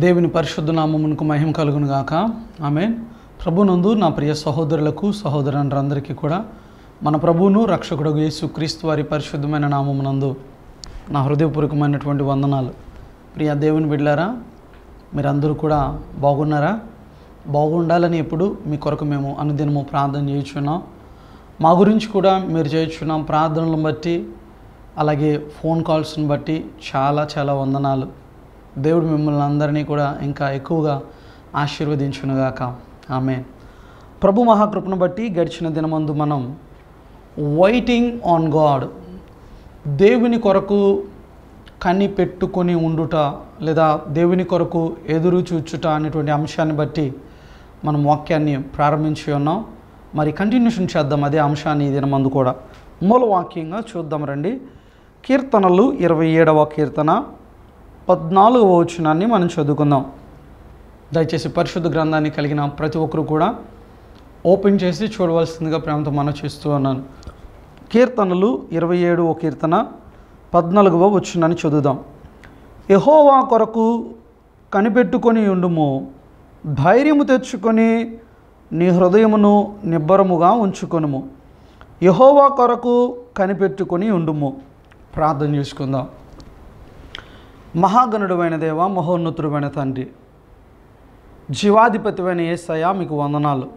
దేవుని పరిశుద్ధ నామమునకు మహిమ కలుగును గాక ఆమె ప్రభునందు నా ప్రియ సహోదరులకు సహోదరులందరికీ కూడా మన ప్రభువును రక్షకుడు యేసు క్రీస్తు వారి పరిశుద్ధమైన నామమునందు నా హృదయపూర్వకమైనటువంటి వందనాలు ప్రియ దేవుని బిడ్డారా మీరందరూ కూడా బాగున్నారా బాగుండాలని ఎప్పుడు మీ కొరకు మేము అనుదినము ప్రార్థన చేయుచున్నాం మా గురించి కూడా మీరు చేయుచున్నాం ప్రార్థనలను బట్టి అలాగే ఫోన్ కాల్స్ని బట్టి చాలా చాలా వందనాలు దేవుడు మిమ్మల్ని అందరినీ కూడా ఇంకా ఎక్కువగా ఆశీర్వదించునుగాక ఆమె ప్రభు మహాకృపను బట్టి గడిచిన దినమందు మనం వైటింగ్ ఆన్ గాడ్ దేవుని కొరకు కని పెట్టుకొని ఉండుట లేదా దేవుని కొరకు ఎదురు చూచుట అనేటువంటి అంశాన్ని బట్టి మనం వాక్యాన్ని ప్రారంభించి ఉన్నాం మరి కంటిన్యూషన్ చేద్దాం అదే అంశాన్ని ఈ దినమందు కూడా మూల వాక్యంగా చూద్దాం రండి కీర్తనలు ఇరవై ఏడవ కీర్తన పద్నాలుగవ వచనాన్ని మనం చదువుకుందాం దయచేసి పరిశుద్ధ గ్రంథాన్ని కలిగిన ప్రతి ఒక్కరు కూడా ఓపెన్ చేసి చూడవలసిందిగా ప్రేమతో మనం చేస్తూ ఉన్నాను కీర్తనలు ఇరవై ఏడవ కీర్తన పద్నాలుగవ వచనాన్ని చదువుదాం యహోవా కొరకు కనిపెట్టుకొని ఉండుము ధైర్యము తెచ్చుకొని నీ హృదయమును నిబ్బరముగా ఉంచుకొనుము యహోవా కొరకు కనిపెట్టుకొని ఉండుము ప్రార్థన చేసుకుందాం మహాగణుడమైన దేవ మహోన్నతుడమైన తండ్రి జీవాధిపతివైన ఏసయ్య మీకు వందనాలు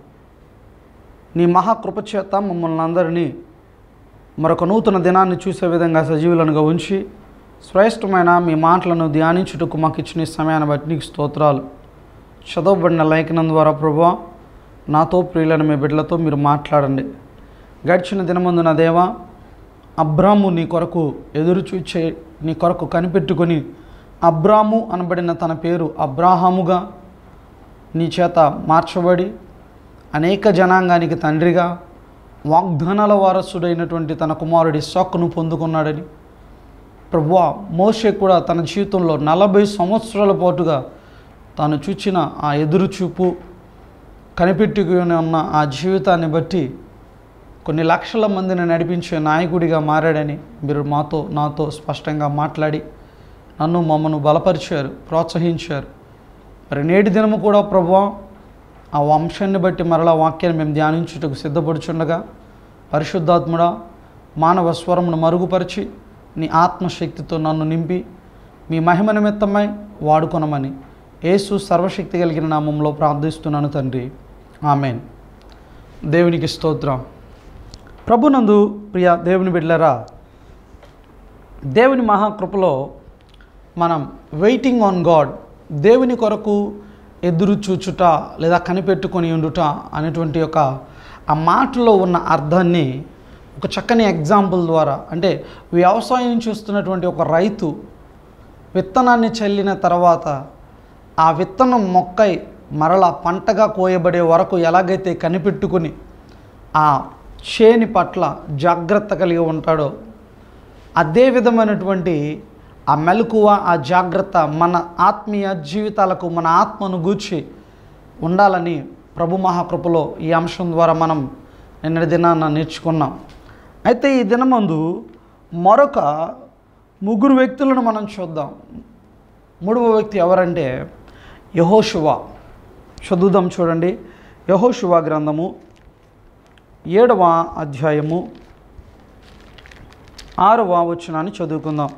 నీ మహాకృప చేత మమ్మల్ని అందరినీ మరొక నూతన దినాన్ని చూసే విధంగా సజీవులనుగా ఉంచి శ్రేష్టమైన మీ మాటలను ధ్యానించుటకు మాకు ఇచ్చిన ఈ సమయాన్ని బట్టి నీకు స్తోత్రాలు చదవబడిన లేఖనం ద్వారా ప్రభా నాతో ప్రియులైన మీ బిడ్డలతో మీరు మాట్లాడండి గడిచిన దినమందు నా దేవా అబ్రాము నీ కొరకు ఎదురు చూచే నీ కొరకు కనిపెట్టుకొని అబ్రాము అనబడిన తన పేరు అబ్రాహాముగా నీ చేత మార్చబడి అనేక జనాంగానికి తండ్రిగా వాగ్దానాల వారసుడైనటువంటి తన కుమారుడి ఇస్సాకును పొందుకున్నాడని ప్రభువా మోషే కూడా తన జీవితంలో నలభై సంవత్సరాల పాటుగా తాను చూచిన ఆ ఎదురు చూపు కనిపెట్టుకుని ఉన్న ఆ జీవితాన్ని బట్టి కొన్ని లక్షల మందిని నడిపించే నాయకుడిగా మారాడని మీరు మాతో నాతో స్పష్టంగా మాట్లాడి నన్ను మమ్మను బలపరిచారు ప్రోత్సహించారు మరి నేటి దినము కూడా ప్రభువా ఆ వంశాన్ని బట్టి మరలా వాక్యాన్ని మేము ధ్యానించుటకు సిద్ధపడుచుండగా పరిశుద్ధాత్ముడా మానవ స్వరమును మరుగుపరిచి నీ ఆత్మశక్తితో నన్ను నింపి మీ మహిమ నిమిత్తమై వాడుకొనమని యేసు సర్వశక్తి కలిగిన నామంలో ప్రార్థిస్తున్నాను తండ్రి ఆమెన్ దేవునికి స్తోత్రం ప్రభునందు ప్రియ దేవుని బిడ్డలరా దేవుని మహాకృపలో మనం వెయిటింగ్ ఆన్ గాడ్ దేవుని కొరకు ఎదురు చూచుట లేదా కనిపెట్టుకొని ఉండుట అనేటువంటి ఒక ఆ మాటలో ఉన్న అర్థాన్ని ఒక చక్కని ఎగ్జాంపుల్ ద్వారా అంటే వ్యవసాయం చూస్తున్నటువంటి ఒక రైతు విత్తనాన్ని చల్లిన తర్వాత ఆ విత్తనం మొక్కై మరలా పంటగా కోయబడే వరకు ఎలాగైతే కనిపెట్టుకుని ఆ చేని పట్ల జాగ్రత్త కలిగి ఉంటాడో అదే విధమైనటువంటి ఆ మెలకువ ఆ జాగ్రత్త మన ఆత్మీయ జీవితాలకు మన ఆత్మను గూర్చి ఉండాలని ప్రభు మహాకృపలో ఈ అంశం ద్వారా మనం నిన్నటి దినాన్న నేర్చుకున్నాం అయితే ఈ దినమందు మరొక ముగ్గురు వ్యక్తులను మనం చూద్దాం మూడవ వ్యక్తి ఎవరంటే యహోశువ చదువుదాం చూడండి యహోశువ గ్రంథము ఏడవ అధ్యాయము ఆరవ వచనాన్ని చదువుకుందాం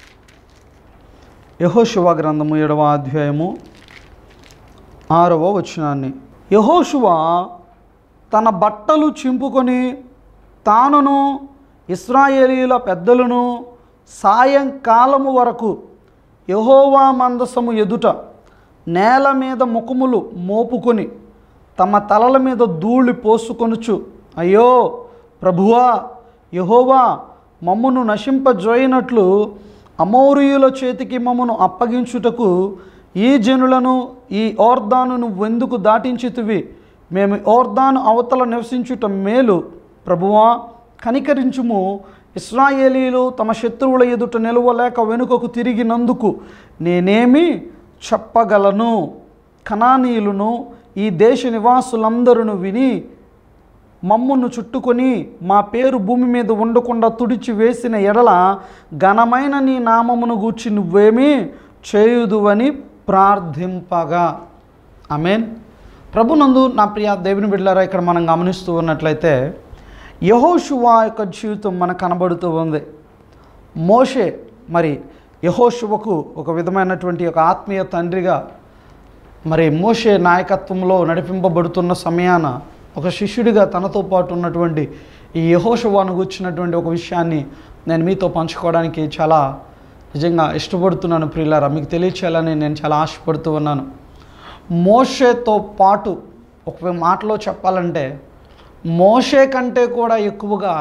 యహోశువ గ్రంథము ఏడవ అధ్యాయము ఆరవ వచనాన్ని యహోశువ తన బట్టలు చింపుకొని తానును ఇస్రాయేలీల పెద్దలను సాయంకాలము వరకు యహోవా మందసము ఎదుట నేల మీద ముఖములు మోపుకొని తమ తలల మీద ధూళి పోసుకొనుచు అయ్యో ప్రభువా యహోవా మమ్మను నశింపజోయినట్లు అమౌరియుల చేతికి మమ్మను అప్పగించుటకు ఈ జనులను ఈ ఓర్దానును వెందుకు దాటించితివి మేము ఓర్దాను అవతల నివసించుట మేలు ప్రభువా కనికరించుము ఇస్రాయేలీలు తమ శత్రువుల ఎదుట నిలవలేక వెనుకకు తిరిగినందుకు నేనేమి చెప్పగలను కణానీయులను ఈ దేశ నివాసులందరూ విని మమ్మును చుట్టుకొని మా పేరు భూమి మీద ఉండకుండా తుడిచి వేసిన ఎడల ఘనమైన నీ నామమును గూర్చి నువ్వేమీ చేయుదువని ప్రార్థింపగా ఆమెన్ ప్రభునందు నా ప్రియ దేవుని బిడ్డలారా ఇక్కడ మనం గమనిస్తూ ఉన్నట్లయితే యహోషువా యొక్క జీవితం మనకు కనబడుతూ ఉంది మోషే మరి యహోషువకు ఒక విధమైనటువంటి ఒక ఆత్మీయ తండ్రిగా మరి మోషే నాయకత్వంలో నడిపింపబడుతున్న సమయాన ఒక శిష్యుడిగా తనతో పాటు ఉన్నటువంటి ఈ యహోషువాను కూర్చున్నటువంటి ఒక విషయాన్ని నేను మీతో పంచుకోవడానికి చాలా నిజంగా ఇష్టపడుతున్నాను ప్రియులారా మీకు తెలియచేయాలని నేను చాలా ఆశపడుతూ ఉన్నాను మోషేతో పాటు ఒక మాటలో చెప్పాలంటే మోషే కంటే కూడా ఎక్కువగా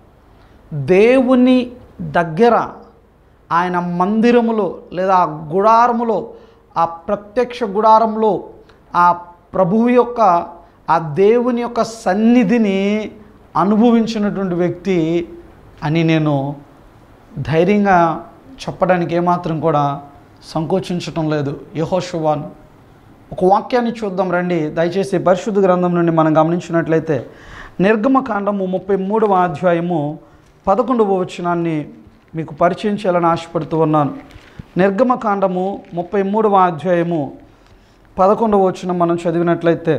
దేవుని దగ్గర ఆయన మందిరములో లేదా ఆ గుడారములో ఆ ప్రత్యక్ష గుడారంలో ఆ ప్రభువు యొక్క ఆ దేవుని యొక్క సన్నిధిని అనుభవించినటువంటి వ్యక్తి అని నేను ధైర్యంగా చెప్పడానికి ఏమాత్రం కూడా సంకోచించటం లేదు యహోషువాను ఒక వాక్యాన్ని చూద్దాం రండి దయచేసి పరిశుద్ధ గ్రంథం నుండి మనం గమనించినట్లయితే నిర్గమకాండము ముప్పై మూడవ అధ్యాయము పదకొండవ వచనాన్ని మీకు పరిచయం చేయాలని ఆశపడుతూ ఉన్నాను నిర్గమకాండము ముప్పై మూడవ అధ్యాయము పదకొండవ వచనం మనం చదివినట్లయితే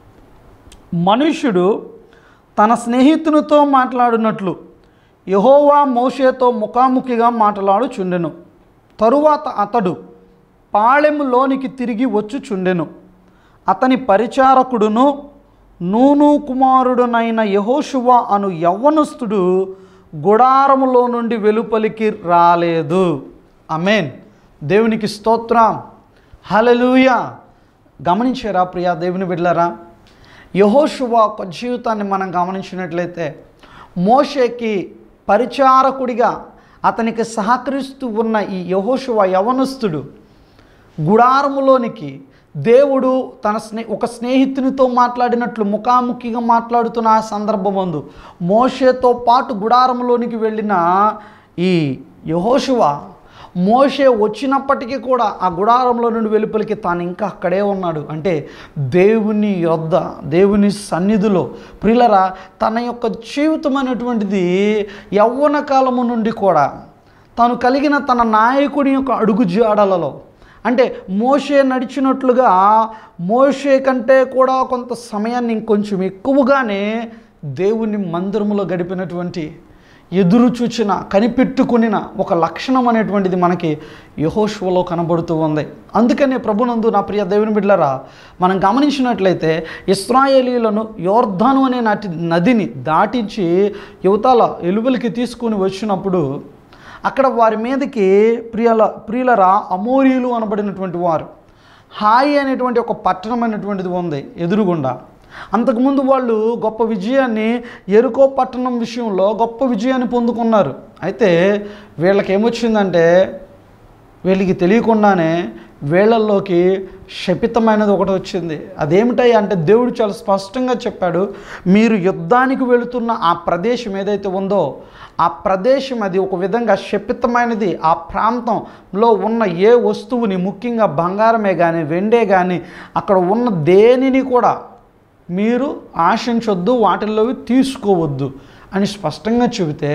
మనుష్యుడు తన స్నేహితునితో మాట్లాడినట్లు యహోవా మోషేతో ముఖాముఖిగా మాట్లాడుచుండెను తరువాత అతడు పాళెములోనికి తిరిగి వచ్చుచుండెను అతని పరిచారకుడును నూను కుమారుడునైన యహోషువ అను యవ్వనస్తుడు గుడారములో నుండి వెలుపలికి రాలేదు అమేన్ దేవునికి స్తోత్రం హలలుయ గమనించారా ప్రియా దేవుని బిడ్డలారా యహోషువ ఒక జీవితాన్ని మనం గమనించినట్లయితే మోషేకి పరిచారకుడిగా అతనికి సహకరిస్తూ ఉన్న ఈ యహోషువ యవనస్తుడు గుడారములోనికి దేవుడు తన స్నే ఒక స్నేహితునితో మాట్లాడినట్లు ముఖాముఖిగా మాట్లాడుతున్న ఆ సందర్భమందు మోషేతో పాటు గుడారంలోనికి వెళ్ళిన ఈ యహోషువ మోషే వచ్చినప్పటికీ కూడా ఆ గుడారంలో నుండి వెలుపలికి తాను ఇంకా అక్కడే ఉన్నాడు అంటే దేవుని యొద్ద దేవుని సన్నిధిలో ప్రిలరా తన యొక్క జీవితం అనేటువంటిది యవ్వన కాలము నుండి కూడా తాను కలిగిన తన నాయకుడి యొక్క అడుగు జాడలలో అంటే మోషే నడిచినట్లుగా మోషే కంటే కూడా కొంత సమయాన్ని ఇంకొంచెం ఎక్కువగానే దేవుని మందిరములో గడిపినటువంటి ఎదురు చూచిన కనిపెట్టుకునిన ఒక లక్షణం అనేటువంటిది మనకి యహోష్వలో కనబడుతూ ఉంది అందుకనే ప్రభునందు నా ప్రియ దేవుని బిడ్డలరా మనం గమనించినట్లయితే ఇస్రాయేలీలను యోర్ధాను అనే నటి నదిని దాటించి యువతాల ఎలువలికి తీసుకుని వచ్చినప్పుడు అక్కడ వారి మీదకి ప్రియుల ప్రియులరా అమోరీలు అనబడినటువంటి వారు హాయి అనేటువంటి ఒక పట్టణం అనేటువంటిది ఉంది ఎదురుగుండా అంతకుముందు వాళ్ళు గొప్ప విజయాన్ని ఎరుకో పట్టణం విషయంలో గొప్ప విజయాన్ని పొందుకున్నారు అయితే వీళ్ళకి ఏమొచ్చిందంటే వీళ్ళకి తెలియకుండానే వేళల్లోకి శపితమైనది ఒకటి వచ్చింది అదేమిటాయి అంటే దేవుడు చాలా స్పష్టంగా చెప్పాడు మీరు యుద్ధానికి వెళుతున్న ఆ ప్రదేశం ఏదైతే ఉందో ఆ ప్రదేశం అది ఒక విధంగా శపితమైనది ఆ ప్రాంతంలో ఉన్న ఏ వస్తువుని ముఖ్యంగా బంగారమే కానీ వెండే కానీ అక్కడ ఉన్న దేనిని కూడా మీరు ఆశించొద్దు వాటిల్లోవి తీసుకోవద్దు అని స్పష్టంగా చెబితే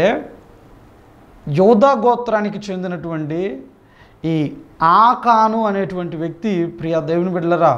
యోధా గోత్రానికి చెందినటువంటి ఈ ఆకాను అనేటువంటి వ్యక్తి ప్రియ దేవుని బిడ్డలరా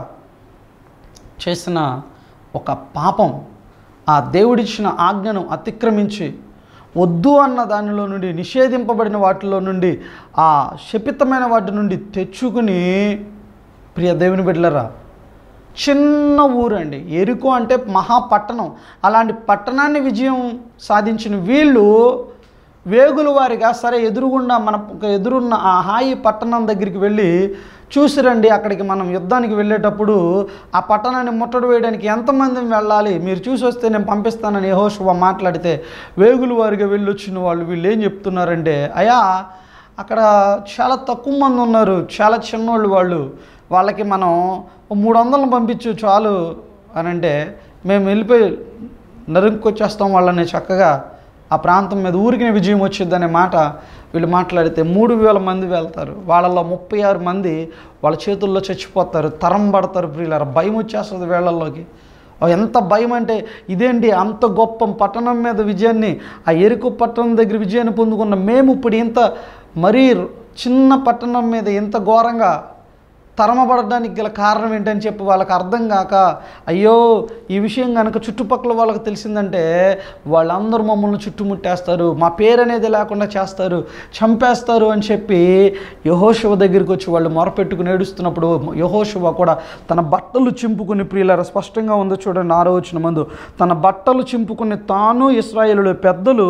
చేసిన ఒక పాపం ఆ దేవుడిచ్చిన ఆజ్ఞను అతిక్రమించి వద్దు అన్న దానిలో నుండి నిషేధింపబడిన వాటిలో నుండి ఆ శపితమైన వాటి నుండి తెచ్చుకుని ప్రియ దేవుని బిడ్డలరా చిన్న ఊరండి ఎరుకు అంటే మహాపట్టణం అలాంటి పట్టణాన్ని విజయం సాధించిన వీళ్ళు వేగుల వారిగా సరే ఎదురుగుండా మన ఎదురున్న ఆ హాయి పట్టణం దగ్గరికి వెళ్ళి చూసిరండి అక్కడికి మనం యుద్ధానికి వెళ్ళేటప్పుడు ఆ పట్టణాన్ని ముట్టడి వేయడానికి ఎంతమంది వెళ్ళాలి మీరు చూసి వస్తే నేను పంపిస్తానని యెహోషువ మాట్లాడితే వేగుల వారిగా వెళ్ళొచ్చిన వాళ్ళు వీళ్ళు ఏం చెప్తున్నారంటే అయా అక్కడ చాలా తక్కువ మంది ఉన్నారు చాలా చిన్నోళ్ళు వాళ్ళు వాళ్ళకి మనం ఓ మూడు వందలను పంపించు చాలు అని అంటే మేము వెళ్ళిపోయి నరుక్కొచ్చేస్తాం వాళ్ళని చక్కగా ఆ ప్రాంతం మీద ఊరికి విజయం వచ్చిందనే మాట వీళ్ళు మాట్లాడితే మూడు వేల మంది వెళ్తారు వాళ్ళలో ముప్పై ఆరు మంది వాళ్ళ చేతుల్లో చచ్చిపోతారు తరం పడతారు ప్రియులారా భయం వచ్చేస్తుంది వేళల్లోకి ఓ ఎంత భయం అంటే ఇదేంటి అంత గొప్ప పట్టణం మీద విజయాన్ని ఆ ఎరుకు పట్టణం దగ్గర విజయాన్ని పొందుకున్న మేము ఇప్పుడు ఇంత మరీ చిన్న పట్టణం మీద ఇంత ఘోరంగా తరమబడడానికి గల కారణం ఏంటని చెప్పి వాళ్ళకి అర్థం కాక అయ్యో ఈ విషయం కనుక చుట్టుపక్కల వాళ్ళకి తెలిసిందంటే వాళ్ళందరూ మమ్మల్ని చుట్టుముట్టేస్తారు మా పేరు అనేది లేకుండా చేస్తారు చంపేస్తారు అని చెప్పి యహోశివ దగ్గరికి వచ్చి వాళ్ళు మొరపెట్టుకుని ఏడుస్తున్నప్పుడు యహోశివ కూడా తన బట్టలు చింపుకుని ప్రియుల స్పష్టంగా ఉందో చూడండి ఆరో వచ్చిన మందు తన బట్టలు చింపుకుని తాను ఇస్రాయేలుడు పెద్దలు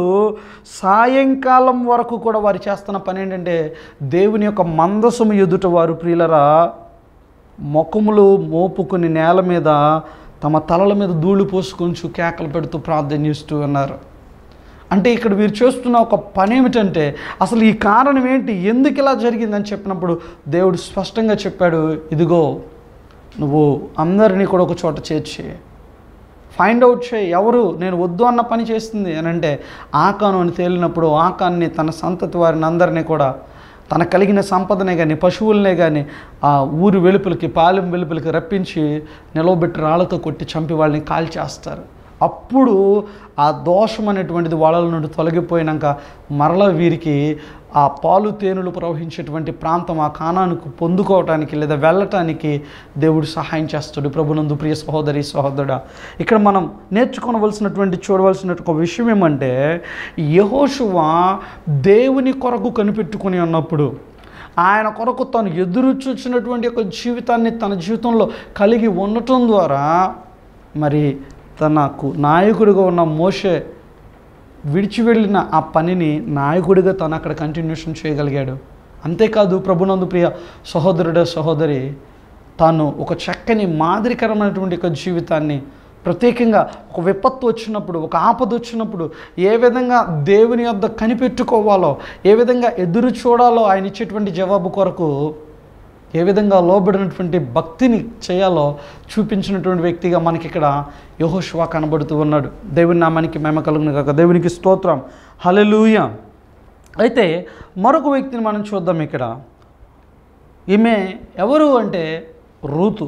సాయంకాలం వరకు కూడా వారు చేస్తున్న పని ఏంటంటే దేవుని యొక్క మందసము ఎదుట వారు ప్రియులరా మొఖములు మోపుకుని నేల మీద తమ తలల మీద ధూళి పోసుకొంచు కేకలు పెడుతూ ప్రార్థన చేస్తూ ఉన్నారు అంటే ఇక్కడ వీరు చేస్తున్న ఒక పని ఏమిటంటే అసలు ఈ కారణం ఏంటి ఎందుకు ఇలా జరిగిందని చెప్పినప్పుడు దేవుడు స్పష్టంగా చెప్పాడు ఇదిగో నువ్వు అందరినీ కూడా ఒక చోట చేర్చి ఫైండ్ అవుట్ చేయి ఎవరు నేను వద్దు అన్న పని చేస్తుంది అని అంటే ఆకాను అని తేలినప్పుడు ఆకాన్ని తన సంతతి వారిని అందరినీ కూడా తన కలిగిన సంపదనే కానీ పశువులనే కానీ ఆ ఊరి వెలుపలికి పాలెం వెలుపలికి రప్పించి నిలవబెట్టి రాళ్ళతో కొట్టి చంపి వాళ్ళని కాల్చేస్తారు అప్పుడు ఆ దోషం అనేటువంటిది వాళ్ళ నుండి తొలగిపోయినాక మరల వీరికి ఆ పాలు తేనెలు ప్రవహించేటువంటి ప్రాంతం ఆ కానానికి పొందుకోవటానికి లేదా వెళ్ళటానికి దేవుడు సహాయం చేస్తాడు ప్రభునందు ప్రియ సహోదరి సహోదరుడా ఇక్కడ మనం నేర్చుకోవలసినటువంటి చూడవలసిన ఒక విషయం ఏమంటే యహోశువ దేవుని కొరకు కనిపెట్టుకుని ఉన్నప్పుడు ఆయన కొరకు తను ఎదురు చూసినటువంటి ఒక జీవితాన్ని తన జీవితంలో కలిగి ఉండటం ద్వారా మరి తనకు నాయకుడిగా ఉన్న మోషే విడిచి వెళ్ళిన ఆ పనిని నాయకుడిగా తను అక్కడ కంటిన్యూషన్ చేయగలిగాడు అంతేకాదు ప్రభునందు ప్రియ సహోదరుడ సహోదరి తాను ఒక చక్కని మాదిరికరమైనటువంటి ఒక జీవితాన్ని ప్రత్యేకంగా ఒక విపత్తు వచ్చినప్పుడు ఒక ఆపద వచ్చినప్పుడు ఏ విధంగా దేవుని యొద్ద కనిపెట్టుకోవాలో ఏ విధంగా ఎదురు చూడాలో ఆయన ఇచ్చేటువంటి జవాబు కొరకు ఏ విధంగా లోబడినటువంటి భక్తిని చేయాలో చూపించినటువంటి వ్యక్తిగా మనకి ఇక్కడ యహోష్వా కనబడుతూ ఉన్నాడు దేవుని నామానికి మేమ కలుగును కాక దేవునికి స్తోత్రం హలెలూయ అయితే మరొక వ్యక్తిని మనం చూద్దాం ఇక్కడ ఈమె ఎవరు అంటే రూతు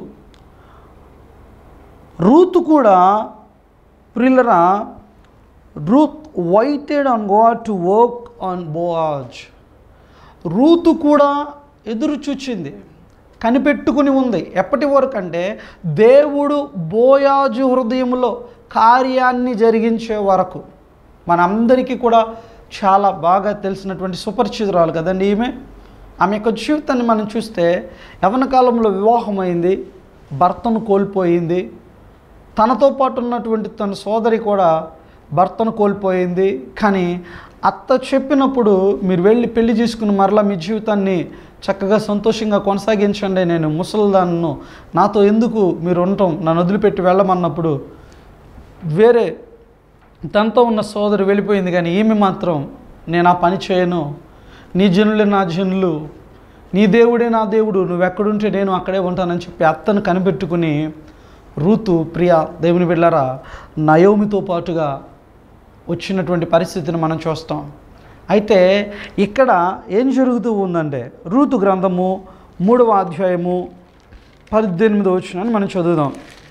రూతు కూడా ప్రిల్లరా Ruth waited on God to work on Boaz Ruth కూడా ఎదురు చూచింది కనిపెట్టుకుని ఉంది ఎప్పటి వరకు అంటే దేవుడు బోయాజు హృదయంలో కార్యాన్ని జరిగించే వరకు మనందరికీ కూడా చాలా బాగా తెలిసినటువంటి సుపరిచితురాలు కదండి ఈమె ఆమె యొక్క జీవితాన్ని మనం చూస్తే యవన కాలంలో వివాహమైంది భర్తను కోల్పోయింది తనతో పాటు ఉన్నటువంటి తన సోదరి కూడా భర్తను కోల్పోయింది కానీ అత్త చెప్పినప్పుడు మీరు వెళ్ళి పెళ్లి చేసుకుని మరలా మీ జీవితాన్ని చక్కగా సంతోషంగా కొనసాగించండి నేను ముసలిదాన్ను నాతో ఎందుకు మీరు ఉండటం నన్ను వదిలిపెట్టి వెళ్ళమన్నప్పుడు వేరే తనతో ఉన్న సోదరి వెళ్ళిపోయింది కానీ ఈమె మాత్రం నేను ఆ పని చేయను నీ జనులే నా జనులు నీ దేవుడే నా దేవుడు నువ్వు ఎక్కడుంటే నేను అక్కడే ఉంటానని చెప్పి అత్తను కనిపెట్టుకుని రూతు ప్రియ దేవుని బిళ్ళరా నయోమితో పాటుగా వచ్చినటువంటి పరిస్థితిని మనం చూస్తాం అయితే ఇక్కడ ఏం జరుగుతూ ఉందంటే రూతు గ్రంథము మూడవ అధ్యాయము పద్దెనిమిదో వచ్చినాన్ని మనం చదువుదాం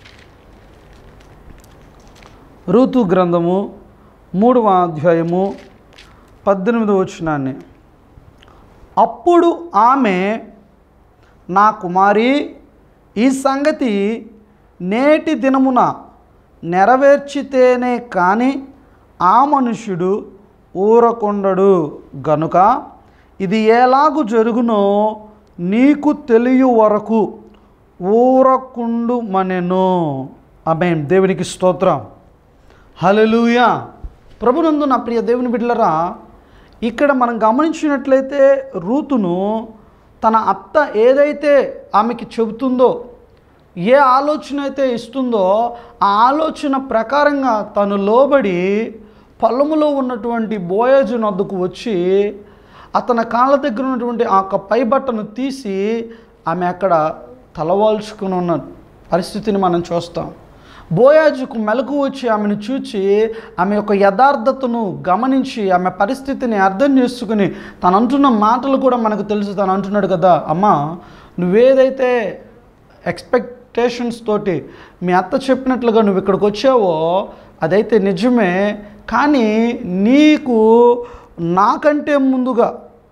రూతు గ్రంథము మూడవ అధ్యాయము పద్దెనిమిదవ వచ్చినాన్ని అప్పుడు ఆమె నా కుమారి ఈ సంగతి నేటి దినమున నెరవేర్చితేనే కానీ ఆ మనుష్యుడు ఊరకొండడు గనుక ఇది ఎలాగు జరుగునో నీకు తెలియ వరకు ఊరకుండు మనెను ఆమె దేవునికి స్తోత్రం హలలుయా ప్రభునందు నా ప్రియ దేవుని బిడ్డలరా ఇక్కడ మనం గమనించినట్లయితే రూతును తన అత్త ఏదైతే ఆమెకి చెబుతుందో ఏ ఆలోచన అయితే ఇస్తుందో ఆ ఆలోచన ప్రకారంగా తను లోబడి పొలములో ఉన్నటువంటి బోయజు నద్దుకు వచ్చి అతని కాళ్ళ దగ్గర ఉన్నటువంటి ఆ యొక్క పై బట్టను తీసి ఆమె అక్కడ తలవాల్చుకుని ఉన్న పరిస్థితిని మనం చూస్తాం బోయాజుకు మెలకు వచ్చి ఆమెను చూచి ఆమె యొక్క యథార్థతను గమనించి ఆమె పరిస్థితిని అర్థం చేసుకుని తను అంటున్న మాటలు కూడా మనకు తెలుసు తను అంటున్నాడు కదా అమ్మ నువ్వేదైతే ఎక్స్పెక్టేషన్స్ తోటి మీ అత్త చెప్పినట్లుగా నువ్వు ఇక్కడికి వచ్చావో అదైతే నిజమే కానీ నీకు నాకంటే ముందుగా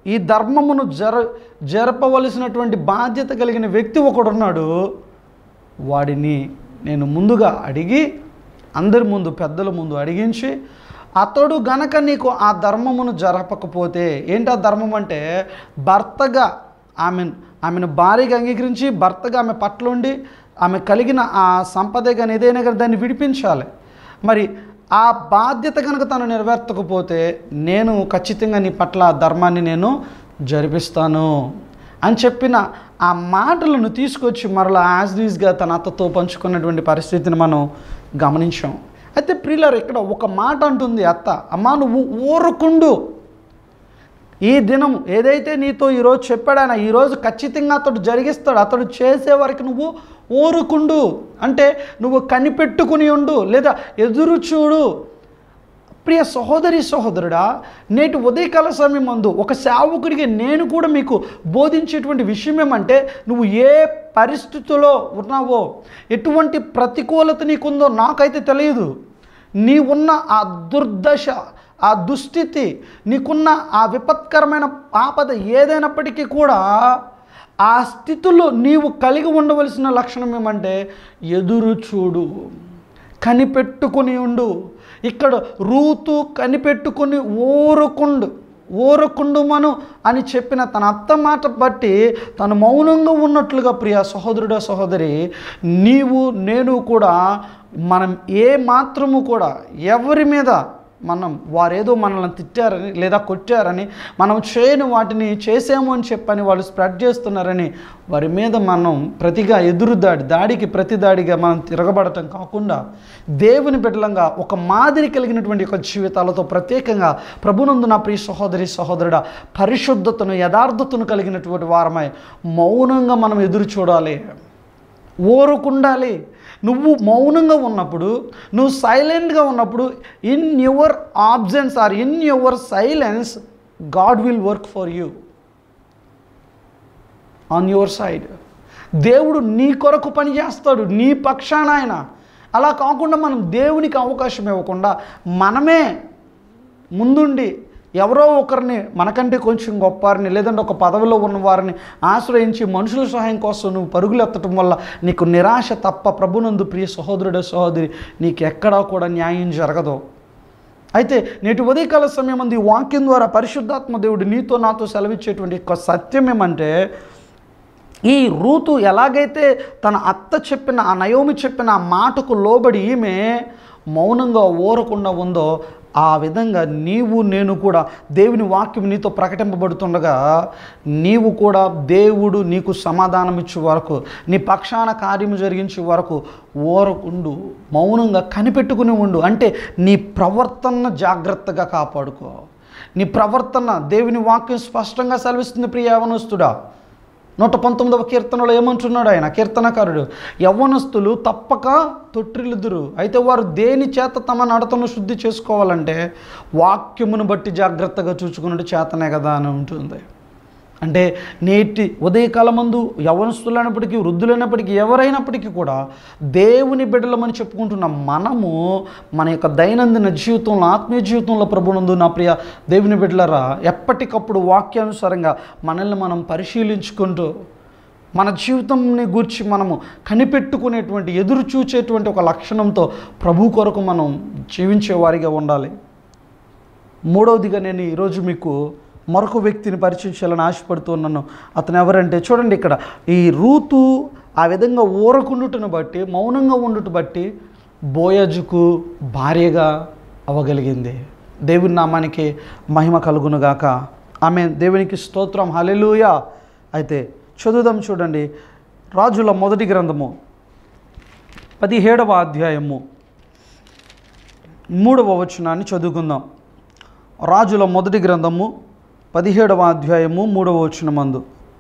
ఈ ధర్మమును జర జరపవలసినటువంటి బాధ్యత కలిగిన వ్యక్తి ఒకడున్నాడు వాడిని నేను ముందుగా అడిగి అందరి ముందు పెద్దల ముందు అడిగించి అతడు గనక నీకు ఆ ధర్మమును జరపకపోతే ఏంటి ఆ ధర్మం అంటే భర్తగా ఆమె ఆమెను భార్యగా అంగీకరించి భర్తగా ఆమె పట్ల ఉండి ఆమె కలిగిన ఆ సంపద కానీ ఏదైనా కానీ దాన్ని విడిపించాలి మరి ఆ బాధ్యత కనుక తను నెరవేర్చకపోతే నేను ఖచ్చితంగా నీ పట్ల ఆ ధర్మాన్ని నేను జరిపిస్తాను అని చెప్పిన ఆ మాటలను తీసుకొచ్చి మరలా యాజ్ ఈజ్గా తన అత్తతో పంచుకున్నటువంటి పరిస్థితిని మనం గమనించాం అయితే ప్రియులర్ ఇక్కడ ఒక మాట అంటుంది అత్త అమ్మా నువ్వు ఊరుకుండు ఈ దినం ఏదైతే నీతో ఈరోజు చెప్పాడు ఆయన ఈరోజు ఖచ్చితంగా అతడు జరిగిస్తాడు అతడు చేసే వరకు నువ్వు ఊరుకుండు అంటే నువ్వు కనిపెట్టుకుని ఉండు లేదా ఎదురు చూడు ప్రియ సహోదరి సహోదరుడా నేటి ఉదయకాల సమయం మందు ఒక సేవకుడికి నేను కూడా మీకు బోధించేటువంటి విషయం ఏమంటే నువ్వు ఏ పరిస్థితిలో ఉన్నావో ఎటువంటి ప్రతికూలత నీకుందో నాకైతే తెలియదు నీ ఉన్న ఆ దుర్దశ ఆ దుస్థితి నీకున్న ఆ విపత్కరమైన ఆపద ఏదైనప్పటికీ కూడా ఆ స్థితిలో నీవు కలిగి ఉండవలసిన లక్షణం ఏమంటే ఎదురు చూడు కనిపెట్టుకుని ఉండు ఇక్కడ రూతు కనిపెట్టుకుని ఊరుకుండు ఊరుకుండుమను అని చెప్పిన తన అత్త మాట బట్టి తను మౌనంగా ఉన్నట్లుగా ప్రియ సహోదరుడ సహోదరి నీవు నేను కూడా మనం ఏ మాత్రము కూడా ఎవరి మీద మనం వారేదో మనల్ని తిట్టారని లేదా కొట్టారని మనం చేయని వాటిని చేసాము అని చెప్పని వాళ్ళు స్ప్రెడ్ చేస్తున్నారని వారి మీద మనం ప్రతిగా ఎదురు దాడి దాడికి ప్రతి దాడిగా మనం తిరగబడటం కాకుండా దేవుని బిడ్డలంగా ఒక మాదిరి కలిగినటువంటి ఒక జీవితాలతో ప్రత్యేకంగా ప్రభునందు నా ప్రియ సహోదరి సహోదరుడ పరిశుద్ధతను యథార్థతను కలిగినటువంటి వారమై మౌనంగా మనం ఎదురు చూడాలి ఊరుకుండాలి నువ్వు మౌనంగా ఉన్నప్పుడు నువ్వు సైలెంట్గా ఉన్నప్పుడు in your absence or in your silence God will work for you on your side దేవుడు నీ కొరకు పని చేస్తాడు నీ పక్షాన ఆయన అలా కాకుండా మనం దేవునికి అవకాశం ఇవ్వకుండా మనమే ముందుండి ఎవరో ఒకరిని మనకంటే కొంచెం గొప్పవారిని లేదంటే ఒక పదవిలో ఉన్న వారిని ఆశ్రయించి మనుషుల సహాయం కోసం నువ్వు పరుగులెత్తడం వల్ల నీకు నిరాశ తప్ప ప్రభునందు ప్రియ సహోదరుడే సహోదరి నీకు ఎక్కడా కూడా న్యాయం జరగదు అయితే నేటి ఉదయకాల సమయం అంది ఈ వాక్యం ద్వారా పరిశుద్ధాత్మ దేవుడు నీతో నాతో సెలవిచ్చేటువంటి ఒక సత్యం ఏమంటే ఈ రూతు ఎలాగైతే తన అత్త చెప్పిన ఆ నయోమి చెప్పిన ఆ మాటకు లోబడి ఈమె మౌనంగా ఊరకుండా ఉందో ఆ విధంగా నీవు నేను కూడా దేవుని వాక్యం నీతో ప్రకటింపబడుతుండగా నీవు కూడా దేవుడు నీకు సమాధానం ఇచ్చే వరకు నీ పక్షాన కార్యము జరిగించే వరకు ఓరకుండు మౌనంగా కనిపెట్టుకుని ఉండు అంటే నీ ప్రవర్తన జాగ్రత్తగా కాపాడుకో నీ ప్రవర్తన దేవుని వాక్యం స్పష్టంగా సెలవిస్తుంది ప్రియ యవనస్తుడా నూట పంతొమ్మిదవ కీర్తనలో ఏమంటున్నాడు ఆయన కీర్తనకారుడు యవ్వనస్తులు తప్పక తొట్టిల్లుదురు అయితే వారు దేని చేత తమ నడతను శుద్ధి చేసుకోవాలంటే వాక్యమును బట్టి జాగ్రత్తగా చూసుకున్నట్టు చేతనే కదా అని ఉంటుంది అంటే నేటి ఉదయకాలమందు యవనస్తులైనప్పటికీ వృద్ధులైనప్పటికీ ఎవరైనప్పటికీ కూడా దేవుని బిడ్డలమని చెప్పుకుంటున్న మనము మన యొక్క దైనందిన జీవితంలో ఆత్మీయ జీవితంలో ప్రభునందు నా ప్రియ దేవుని బిడ్డలరా ఎప్పటికప్పుడు వాక్యానుసారంగా మనల్ని మనం పరిశీలించుకుంటూ మన జీవితంని గూర్చి మనము కనిపెట్టుకునేటువంటి ఎదురు చూచేటువంటి ఒక లక్షణంతో ప్రభు కొరకు మనం జీవించే వారిగా ఉండాలి మూడవదిగా నేను ఈరోజు మీకు మరొక వ్యక్తిని పరిచయం చేయాలని ఆశపడుతున్నాను అతను ఎవరంటే చూడండి ఇక్కడ ఈ రూతు ఆ విధంగా ఊరకుండుటను బట్టి మౌనంగా ఉండుట బట్టి బోయజుకు భార్యగా అవ్వగలిగింది దేవుని నామానికి మహిమ కలుగునుగాక ఆమె దేవునికి స్తోత్రం హలెలుయా అయితే చదువుదాం చూడండి రాజుల మొదటి గ్రంథము పదిహేడవ అధ్యాయము మూడవ వచనాన్ని చదువుకుందాం రాజుల మొదటి గ్రంథము పదిహేడవ అధ్యాయము మూడవ వచనమందు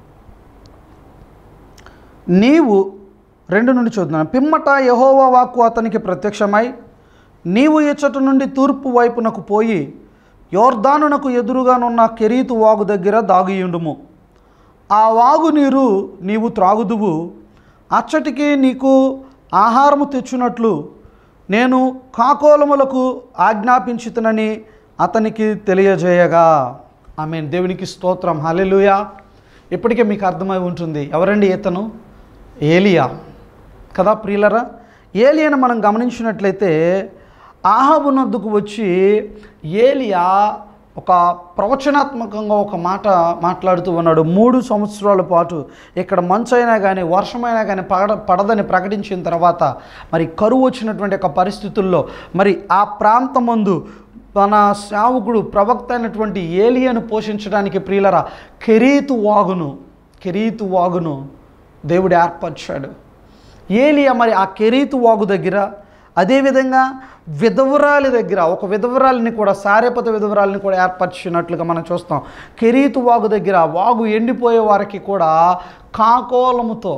నీవు రెండు నుండి చూద్దాం పిమ్మట యహోవా వాక్కు అతనికి ప్రత్యక్షమై నీవు ఇచ్చట నుండి తూర్పు వైపునకు పోయి యోర్దానునకు ఎదురుగానున్న కెరీతు వాగు దగ్గర దాగియుండుము ఆ వాగు నీరు నీవు త్రాగుదువు అచ్చటికి నీకు ఆహారము తెచ్చునట్లు నేను కాకోలములకు ఆజ్ఞాపించుతనని అతనికి తెలియజేయగా ఆమె దేవునికి స్తోత్రం హల్లెలూయా ఇప్పటికే మీకు అర్థమై ఉంటుంది ఎవరండి ఇతను ఏలియా కదా ప్రియులరా ఏలియాను మనం గమనించినట్లయితే ఆహాబు నద్దుకు వచ్చి ఏలియా ఒక ప్రవచనాత్మకంగా ఒక మాట మాట్లాడుతూ ఉన్నాడు మూడు సంవత్సరాల పాటు ఇక్కడ మంచైనా కానీ వర్షమైనా కానీ పడ పడదని ప్రకటించిన తర్వాత మరి కరువు వచ్చినటువంటి ఒక పరిస్థితుల్లో మరి ఆ ప్రాంతమందు తన సేవకుడు ప్రవక్త అయినటువంటి ఏలియను పోషించడానికి ప్రియులరా కెరీతు వాగును కెరీతు వాగును దేవుడు ఏర్పరిచాడు ఏలియా మరి ఆ కెరీతు వాగు దగ్గర అదేవిధంగా విధవరాలి దగ్గర ఒక విధవరాలిని కూడా సారేపత విధవరాలిని కూడా ఏర్పరిచినట్లుగా మనం చూస్తాం కెరీతు వాగు దగ్గర వాగు ఎండిపోయే వారికి కూడా కాకోలముతో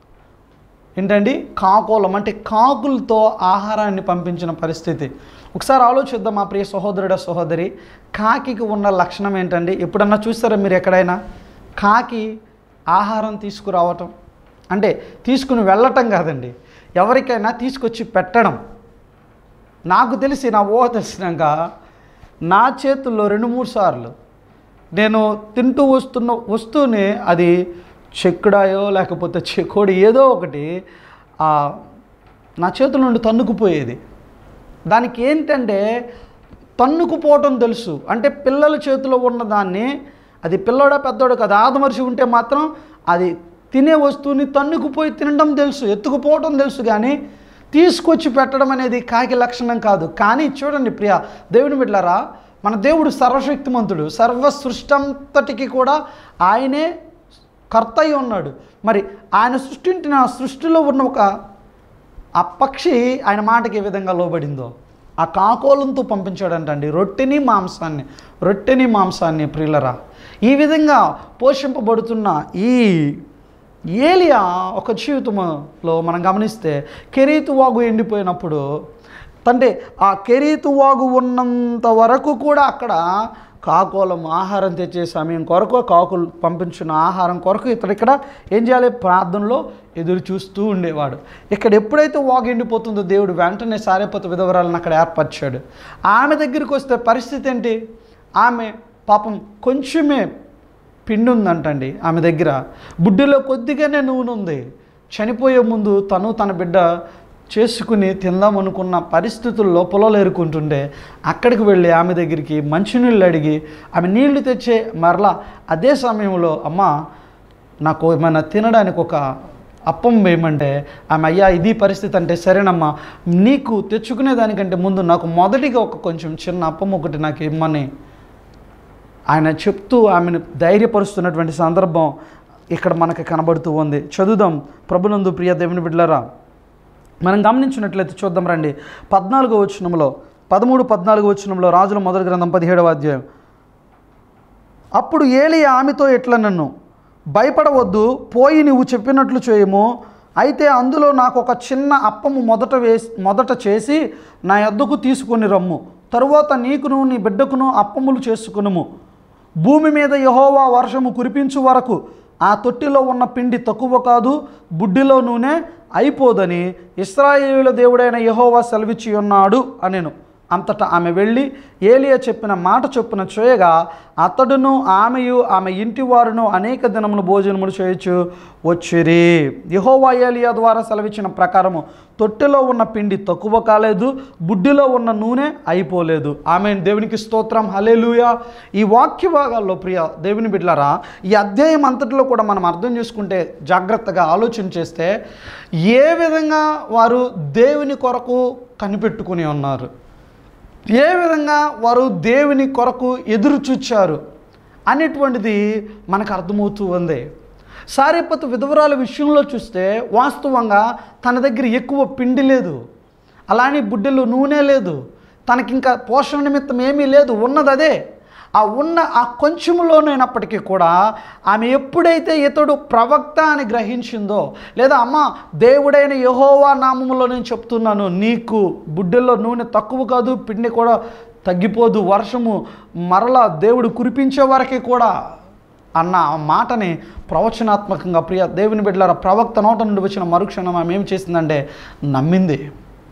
ఏంటండి కాకోలం అంటే కాకులతో ఆహారాన్ని పంపించిన పరిస్థితి ఒకసారి ఆలోచిద్దాం మా ప్రియ సహోదరుడ సహోదరి కాకికి ఉన్న లక్షణం ఏంటండి ఎప్పుడన్నా చూస్తారా మీరు ఎక్కడైనా కాకి ఆహారం తీసుకురావటం అంటే తీసుకుని వెళ్ళటం కాదండి ఎవరికైనా తీసుకొచ్చి పెట్టడం నాకు తెలిసి నా ఊహ తెలిసినాక నా చేతుల్లో రెండు మూడు సార్లు నేను తింటూ వస్తున్న వస్తూనే అది చెక్కుడాయో లేకపోతే చెకోడి ఏదో ఒకటి ఆ, నా చేతుల నుండి తన్నుకుపోయేది దానికి ఏంటంటే తన్నుకుపోవటం తెలుసు అంటే పిల్లల చేతిలో ఉన్న దాన్ని అది పిల్లోడా పెద్దోడు కదా ఆదమర్చి ఉంటే మాత్రం అది తినే వస్తువుని తన్నుకుపోయి తినడం తెలుసు ఎత్తుకుపోవటం తెలుసు కానీ తీసుకొచ్చి పెట్టడం అనేది కాకి లక్షణం కాదు కానీ చూడండి ప్రియ దేవుని బిడ్డలారా మన దేవుడు సర్వశక్తిమంతుడు సర్వ సృష్టంతటికి కూడా ఆయనే కర్త అయి ఉన్నాడు మరి ఆయన సృష్టించిన సృష్టిలో ఉన్న ఒక ఆ పక్షి ఆయన మాటకి ఏ విధంగా లోబడిందో ఆ కాకోలంతో పంపించాడంటండి రొట్టెని మాంసాన్ని రొట్టెని మాంసాన్ని ప్రియులరా ఈ విధంగా పోషింపబడుతున్న ఈ ఏలియా ఒక జీవితంలో మనం గమనిస్తే కెరీతు వాగు ఎండిపోయినప్పుడు అంటే ఆ కెరీతు వాగు ఉన్నంత వరకు కూడా అక్కడ కాకోలం ఆహారం తెచ్చే సమయం కొరకు కాకులు పంపించిన ఆహారం కొరకు ఇతడు ఇక్కడ ఏం చేయాలి ప్రార్థనలో ఎదురు చూస్తూ ఉండేవాడు ఇక్కడ ఎప్పుడైతే వాగు ఎండిపోతుందో దేవుడు వెంటనే సారేపత విధవరాలను అక్కడ ఏర్పరిచాడు ఆమె దగ్గరికి వస్తే పరిస్థితి ఏంటి ఆమె పాపం కొంచెమే పిండి ఉందంటండి ఆమె దగ్గర బుడ్డిలో కొద్దిగానే నూనె ఉంది చనిపోయే ముందు తను తన బిడ్డ చేసుకుని తిందాం అనుకున్న పరిస్థితుల్లో పొలాలు ఏరుకుంటుండే అక్కడికి వెళ్ళి ఆమె దగ్గరికి మంచినీళ్ళు అడిగి ఆమె నీళ్లు తెచ్చే మరలా అదే సమయంలో అమ్మ నాకు ఏమైనా తినడానికి ఒక అప్పం వేయమంటే ఆమె అయ్యా ఇది పరిస్థితి అంటే సరేనమ్మా నీకు తెచ్చుకునే దానికంటే ముందు నాకు మొదటిగా ఒక కొంచెం చిన్న అప్పం ఒకటి నాకు ఇమ్మని ఆయన చెప్తూ ఆమెను ధైర్యపరుస్తున్నటువంటి సందర్భం ఇక్కడ మనకి కనబడుతూ ఉంది చదువుదాం ప్రభునందు ప్రియ దేవుని బిడ్డలారా మనం గమనించినట్లయితే చూద్దాం రండి పద్నాలుగో వచనంలో పదమూడు పద్నాలుగు వచనంలో రాజుల మొదటి గ్రంథం పదిహేడవ అధ్యాయం అప్పుడు ఏలి ఆమెతో ఎట్లా నన్ను భయపడవద్దు పోయి నువ్వు చెప్పినట్లు చేయము అయితే అందులో నాకు ఒక చిన్న అప్పము మొదట వేసి మొదట చేసి నా యొద్దకు తీసుకొని రమ్ము తరువాత నీకును నీ బిడ్డకును అప్పములు చేసుకునుము భూమి మీద యహోవా వర్షము కురిపించు వరకు ఆ తొట్టిలో ఉన్న పిండి తక్కువ కాదు బుడ్డిలో నూనె అయిపోదని ఇస్రాయేలుల దేవుడైన యహోవా సెలవిచ్చి ఉన్నాడు అనెను అంతటా ఆమె వెళ్ళి ఏలియా చెప్పిన మాట చొప్పున చేయగా అతడును ఆమెయు ఆమె ఇంటి వారును అనేక దినములు భోజనములు చేయొచ్చు వచ్చిరి యహోవా ఏలియా ద్వారా సెలవిచ్చిన ప్రకారము తొట్టెలో ఉన్న పిండి తక్కువ కాలేదు బుడ్డిలో ఉన్న నూనె అయిపోలేదు ఆమె దేవునికి స్తోత్రం హలేలుయా ఈ వాక్య భాగాల్లో ప్రియ దేవుని బిడ్డలారా ఈ అధ్యాయం అంతటిలో కూడా మనం అర్థం చేసుకుంటే జాగ్రత్తగా ఆలోచన చేస్తే ఏ విధంగా వారు దేవుని కొరకు కనిపెట్టుకుని ఉన్నారు ఏ విధంగా వారు దేవుని కొరకు ఎదురు చూచారు అనేటువంటిది మనకు అర్థమవుతూ ఉంది సారేపతు విధవరాల విషయంలో చూస్తే వాస్తవంగా తన దగ్గర ఎక్కువ పిండి లేదు అలానే బుడ్డెలో నూనె లేదు తనకి ఇంకా పోషణ నిమిత్తం ఏమీ లేదు ఉన్నది అదే ఆ ఉన్న ఆ కొంచెములోనైనప్పటికీ కూడా ఆమె ఎప్పుడైతే ఇతడు ప్రవక్త అని గ్రహించిందో లేదా అమ్మ దేవుడైన యహోవా నామములో నేను చెప్తున్నాను నీకు బుడ్డెల్లో నూనె తక్కువ కాదు పిండి కూడా తగ్గిపోదు వర్షము మరలా దేవుడు కురిపించే వరకే కూడా అన్న ఆ మాటని ప్రవచనాత్మకంగా ప్రియ దేవుని బిడ్డలారా ప్రవక్త నోట నుండి వచ్చిన మరుక్షణం ఆమె ఏం చేసిందంటే నమ్మింది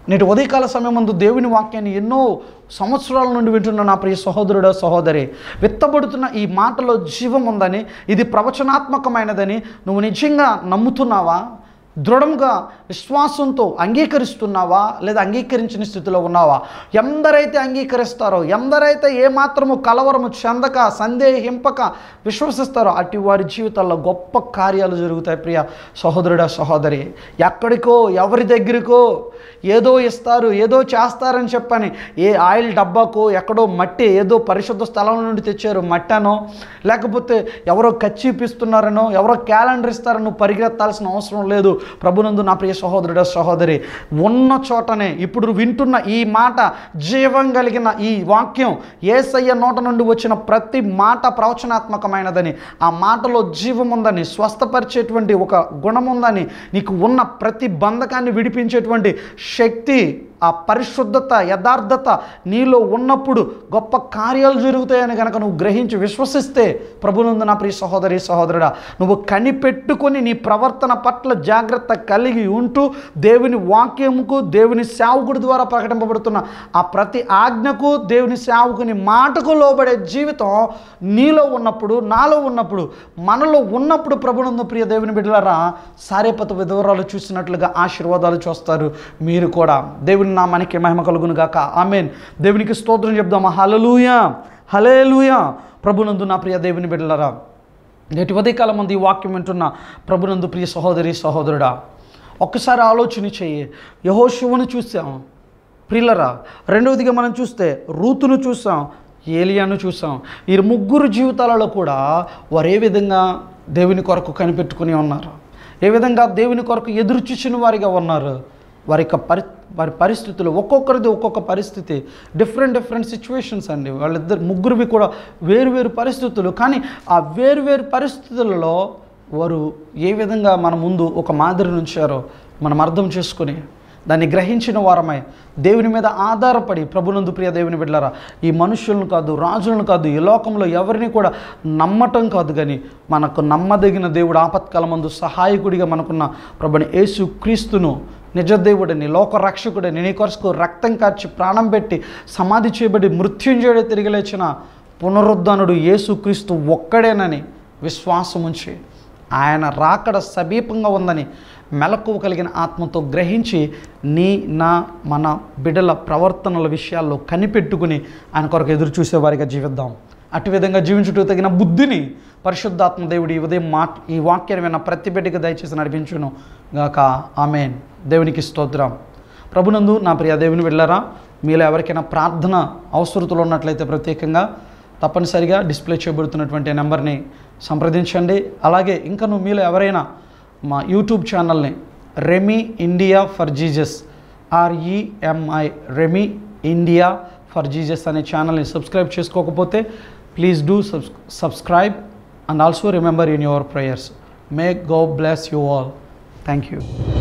నేటి ఉదయకాల సమయం ముందు దేవుని వాక్యాన్ని ఎన్నో సంవత్సరాల నుండి వింటున్న నా ప్రియ సహోదరుడు సహోదరి విత్తబడుతున్న ఈ మాటలో జీవం ఉందని ఇది ప్రవచనాత్మకమైనదని నువ్వు నిజంగా నమ్ముతున్నావా దృఢంగా విశ్వాసంతో అంగీకరిస్తున్నావా లేదా అంగీకరించిన స్థితిలో ఉన్నావా ఎందరైతే అంగీకరిస్తారో ఎందరైతే ఏమాత్రము కలవరము చెందక సందేహింపక విశ్వసిస్తారో అటు వారి జీవితాల్లో గొప్ప కార్యాలు జరుగుతాయి ప్రియ సహోదరుడా సహోదరి ఎక్కడికో ఎవరి దగ్గరికో ఏదో ఇస్తారు ఏదో చేస్తారని చెప్పని ఏ ఆయిల్ డబ్బాకో ఎక్కడో మట్టి ఏదో పరిశుద్ధ స్థలం నుండి తెచ్చారు మట్టనో లేకపోతే ఎవరో కచ్చిపిస్తున్నారనో ఎవరో క్యాలెండర్ ఇస్తారనో పరిగెత్తాల్సిన అవసరం లేదు ప్రభునందు నా ప్రియ సహోదరుడ సహోదరి ఉన్న చోటనే ఇప్పుడు వింటున్న ఈ మాట జీవం కలిగిన ఈ వాక్యం ఏసయ్య నోట నుండి వచ్చిన ప్రతి మాట ప్రవచనాత్మకమైనదని ఆ మాటలో జీవం ఉందని స్వస్థపరిచేటువంటి ఒక గుణం ఉందని నీకు ఉన్న ప్రతి బంధకాన్ని విడిపించేటువంటి శక్తి ఆ పరిశుద్ధత యథార్థత నీలో ఉన్నప్పుడు గొప్ప కార్యాలు జరుగుతాయని కనుక నువ్వు గ్రహించి విశ్వసిస్తే ప్రభునందు నా ప్రియ సహోదరి సహోదరుడా నువ్వు కనిపెట్టుకొని నీ ప్రవర్తన పట్ల జాగ్రత్త కలిగి ఉంటూ దేవుని వాక్యముకు దేవుని సేవకుడి ద్వారా ప్రకటింపబడుతున్న ఆ ప్రతి ఆజ్ఞకు దేవుని సేవకుని మాటకు లోబడే జీవితం నీలో ఉన్నప్పుడు నాలో ఉన్నప్పుడు మనలో ఉన్నప్పుడు ప్రభునందు ప్రియ దేవుని బిడ్డలారా సారేపత విధవరాలు చూసినట్లుగా ఆశీర్వాదాలు చూస్తారు మీరు కూడా దేవుని నామానికి మహిమ కలుగును గాక ఆమెన్ దేవునికి స్తోత్రం చెప్దామా హలలుయా హలేలుయా ప్రభునందు నా ప్రియ దేవుని బిడ్డలారా నేటి ఉదయకాలం మంది ఈ వాక్యం వింటున్న ప్రభునందు ప్రియ సహోదరి సహోదరుడా ఒక్కసారి ఆలోచన చెయ్యి యహోశివుని చూసాం ప్రిల్లరా రెండవదిగా మనం చూస్తే రూతును చూసాం ఏలియాను చూసాం ఈ ముగ్గురు జీవితాలలో కూడా వారు ఏ విధంగా దేవుని కొరకు కనిపెట్టుకుని ఉన్నారు ఏ విధంగా దేవుని కొరకు ఎదురు చూసిన వారిగా ఉన్నారు వారి యొక్క పరి వారి పరిస్థితులు ఒక్కొక్కరిది ఒక్కొక్క పరిస్థితి డిఫరెంట్ డిఫరెంట్ సిచ్యువేషన్స్ అండి వాళ్ళిద్దరు ముగ్గురివి కూడా వేరు వేరు పరిస్థితులు కానీ ఆ వేరు వేరు పరిస్థితులలో వారు ఏ విధంగా మన ముందు ఒక మాదిరి ఉంచారో మనం అర్థం చేసుకుని దాన్ని గ్రహించిన వారమై దేవుని మీద ఆధారపడి ప్రభునందు ప్రియ దేవుని బిడ్డలారా ఈ మనుషులను కాదు రాజులను కాదు ఈ లోకంలో ఎవరిని కూడా నమ్మటం కాదు కానీ మనకు నమ్మదగిన దేవుడు ఆపత్కాలమందు సహాయకుడిగా మనకున్న ప్రభుని యేసు క్రీస్తును నిజదేవుడిని లోకరక్షకుడిని నీ కొరకు రక్తం కార్చి ప్రాణం పెట్టి సమాధి చేయబడి మృత్యుంజయుడే తిరిగి లేచిన పునరుద్ధనుడు యేసుక్రీస్తు ఒక్కడేనని విశ్వాసం ఉంచి ఆయన రాకడ సమీపంగా ఉందని మెలకువ కలిగిన ఆత్మతో గ్రహించి నీ నా మన బిడ్డల ప్రవర్తనల విషయాల్లో కనిపెట్టుకుని ఆయన కొరకు ఎదురు చూసేవారిగా జీవిద్దాం అటు విధంగా జీవించుటూ తగిన బుద్ధిని పరిశుద్ధాత్మ దేవుడి ఈ ఉదయం మాట ఈ వాక్యాన్ని విన్న ప్రతి బిడ్డకి దయచేసి నడిపించును గాక ఆమెన్ దేవునికి స్తోత్రం ప్రభునందు నా ప్రియ దేవుని వెళ్ళారా మీలో ఎవరికైనా ప్రార్థన అవసరతలు ఉన్నట్లయితే ప్రత్యేకంగా తప్పనిసరిగా డిస్ప్లే చేయబడుతున్నటువంటి నెంబర్ని సంప్రదించండి అలాగే ఇంకను మీలో ఎవరైనా మా యూట్యూబ్ ఛానల్ని Remi India for Jesus R E M I Remi India for Jesus అనే ఛానల్ని సబ్స్క్రైబ్ చేసుకోకపోతే please do subscribe and also remember in your prayers may God bless you all thank you